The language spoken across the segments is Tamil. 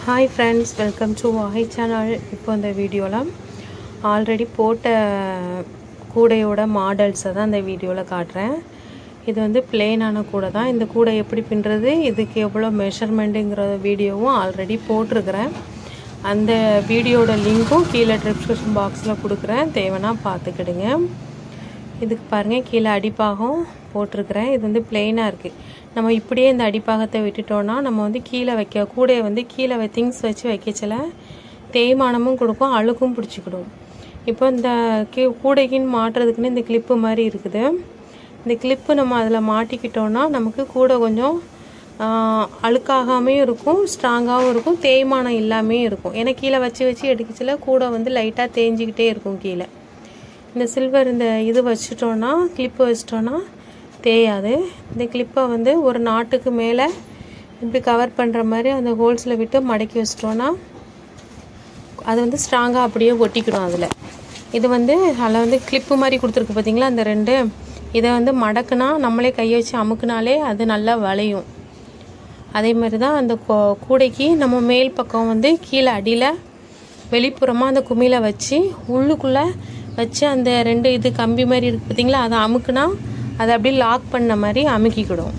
ஹாய் ஃப்ரெண்ட்ஸ் வெல்கம் டு வாஹை சேனல் இப்போ இந்த வீடியோவில் ஆல்ரெடி போட்ட கூடையோட மாடல்ஸை தான் இந்த வீடியோவில் காட்டுறேன் இது வந்து பிளெயினான கூடை தான் இந்த கூடை எப்படி பின்னுறது இதுக்கு எவ்வளோ மெஷர்மெண்ட்டுங்கிற வீடியோவும் ஆல்ரெடி போட்டிருக்கிறேன் அந்த வீடியோட லிங்க்கும் கீழே டிஸ்கிரிப்ஷன் பாக்ஸில் கொடுக்குறேன் தேவைன்னா பார்த்துக்கிடுங்க இதுக்கு பாருங்கள் கீழே அடிப்பாகம் போட்டிருக்கிறேன் இது வந்து பிளெயினாக இருக்குது நம்ம இப்படியே இந்த அடிப்பாகத்தை விட்டுட்டோன்னா நம்ம வந்து கீழே வைக்க கூடையை வந்து கீழே திங்ஸ் வச்சு வைக்கச்சில தேய்மானமும் கொடுக்கும் அழுக்கும் பிடிச்சிக்கிடும் இப்போ இந்த கீ கூடைக்குன்னு மாட்டுறதுக்குன்னு இந்த கிளிப்பு மாதிரி இருக்குது இந்த கிளிப்பு நம்ம அதில் மாட்டிக்கிட்டோன்னா நமக்கு கூடை கொஞ்சம் அழுக்காகாமையும் இருக்கும் ஸ்ட்ராங்காகவும் இருக்கும் தேய்மானம் இல்லாமையும் இருக்கும் ஏன்னா கீழே வச்சு வச்சு எடுக்கச்சில கூடை வந்து லைட்டாக தேஞ்சிக்கிட்டே இருக்கும் கீழே இந்த சில்வர் இந்த இது வச்சிட்டோன்னா கிளிப்பு வச்சிட்டோன்னா தேயாது இந்த கிளிப்பை வந்து ஒரு நாட்டுக்கு மேலே இப்படி கவர் பண்ணுற மாதிரி அந்த ஹோல்ஸில் விட்டு மடக்கி வச்சிட்டோன்னா அது வந்து ஸ்ட்ராங்காக அப்படியே ஒட்டிக்கிடும் அதில் இது வந்து அதில் வந்து கிளிப்பு மாதிரி கொடுத்துருக்கு பார்த்தீங்களா அந்த ரெண்டு இதை வந்து மடக்குனா நம்மளே கையை வச்சு அமுக்குனாலே அது நல்லா வளையும் அதே மாதிரி தான் அந்த கூடைக்கு நம்ம மேல் பக்கம் வந்து கீழே அடியில் வெளிப்புறமாக அந்த குமிழை வச்சு உள்ளுக்குள்ளே வச்சு அந்த ரெண்டு இது கம்பி மாதிரி இருக்குது பார்த்தீங்களா அதை அமுக்குனா அதை அப்படியே லாக் பண்ண மாதிரி அமுக்கிக்கிடும்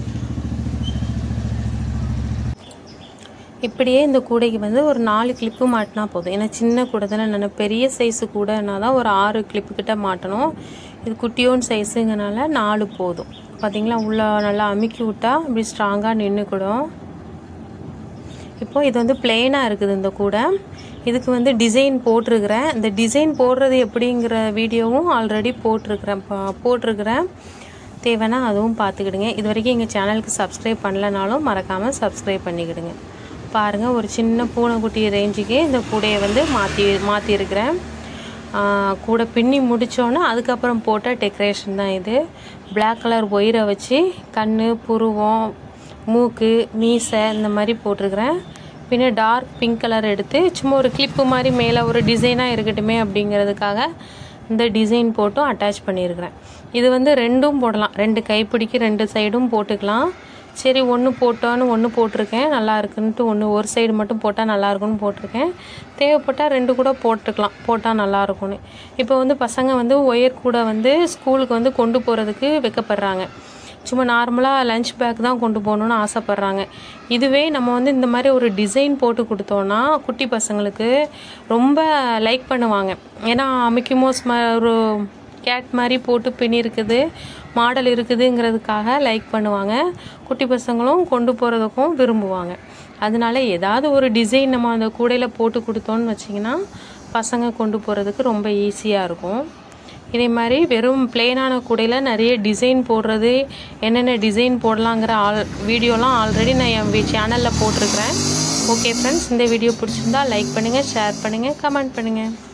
இப்படியே இந்த கூடைக்கு வந்து ஒரு நாலு கிளிப்பு மாட்டினா போதும் ஏன்னா சின்ன கூடை தானே நான் பெரிய சைஸு கூடைனா தான் ஒரு ஆறு கிளிப்பு கிட்ட மாட்டணும் இது குட்டியோன் சைஸுங்கனால நாலு போதும் பார்த்தீங்களா உள்ளே நல்லா அமுக்கி விட்டா இப்படி ஸ்ட்ராங்காக நின்றுக்கிடும் இப்போ இது வந்து பிளெயினாக இருக்குது இந்த கூடை இதுக்கு வந்து டிசைன் போட்டிருக்கிறேன் இந்த டிசைன் போடுறது எப்படிங்கிற வீடியோவும் ஆல்ரெடி போட்டிருக்கிறேன் போட்டிருக்கிறேன் தேவைன்னா அதுவும் பார்த்துக்கிடுங்க இது வரைக்கும் எங்கள் சேனலுக்கு சப்ஸ்கிரைப் பண்ணலனாலும் மறக்காமல் சப்ஸ்கிரைப் பண்ணிக்கிடுங்க பாருங்கள் ஒரு சின்ன பூனைக்குட்டி ரேஞ்சுக்கு இந்த கூடையை வந்து மாற்றி மாற்றிருக்கிறேன் கூட பின்னி முடித்தோன்னே அதுக்கப்புறம் போட்ட டெக்கரேஷன் தான் இது பிளாக் கலர் ஒயரை வச்சு கண் புருவம் மூக்கு மீசை இந்த மாதிரி போட்டிருக்கிறேன் பின்ன டார்க் பிங்க் கலர் எடுத்து சும்மா ஒரு கிளிப்பு மாதிரி மேலே ஒரு டிசைனாக இருக்கட்டுமே அப்படிங்கிறதுக்காக இந்த டிசைன் போட்டும் அட்டாச் பண்ணியிருக்கிறேன் இது வந்து ரெண்டும் போடலாம் ரெண்டு கைப்பிடிக்கு ரெண்டு சைடும் போட்டுக்கலாம் சரி ஒன்று போட்டோன்னு ஒன்று போட்டிருக்கேன் நல்லா இருக்குன்ட்டு ஒன்று ஒரு சைடு மட்டும் போட்டால் நல்லா இருக்கும்னு போட்டிருக்கேன் தேவைப்பட்டால் ரெண்டு கூட போட்டுக்கலாம் போட்டால் நல்லா இருக்கும்னு இப்போ வந்து பசங்க வந்து ஒயர் கூட வந்து ஸ்கூலுக்கு வந்து கொண்டு போகிறதுக்கு வைக்கப்படுறாங்க சும்மா நார்மலாக லஞ்ச் பேக் தான் கொண்டு போகணுன்னு ஆசைப்பட்றாங்க இதுவே நம்ம வந்து இந்த மாதிரி ஒரு டிசைன் போட்டு கொடுத்தோன்னா குட்டி பசங்களுக்கு ரொம்ப லைக் பண்ணுவாங்க ஏன்னா மிக்கிமோஸ் ஒரு கேட் மாதிரி போட்டு பின்னிருக்குது மாடல் இருக்குதுங்கிறதுக்காக லைக் பண்ணுவாங்க குட்டி பசங்களும் கொண்டு போகிறதுக்கும் விரும்புவாங்க அதனால ஏதாவது ஒரு டிசைன் நம்ம அந்த கூடையில் போட்டு கொடுத்தோன்னு வச்சிங்கன்னா பசங்க கொண்டு போகிறதுக்கு ரொம்ப ஈஸியாக இருக்கும் இதே மாதிரி வெறும் பிளெயினான கூடையில் நிறைய டிசைன் போடுறது என்னென்ன டிசைன் போடலாங்கிற ஆல் வீடியோலாம் ஆல்ரெடி நான் என் சேனலில் போட்டிருக்கிறேன் ஓகே ஃப்ரெண்ட்ஸ் இந்த வீடியோ பிடிச்சிருந்தா லைக் பண்ணுங்கள் ஷேர் பண்ணுங்கள் கமெண்ட் பண்ணுங்கள்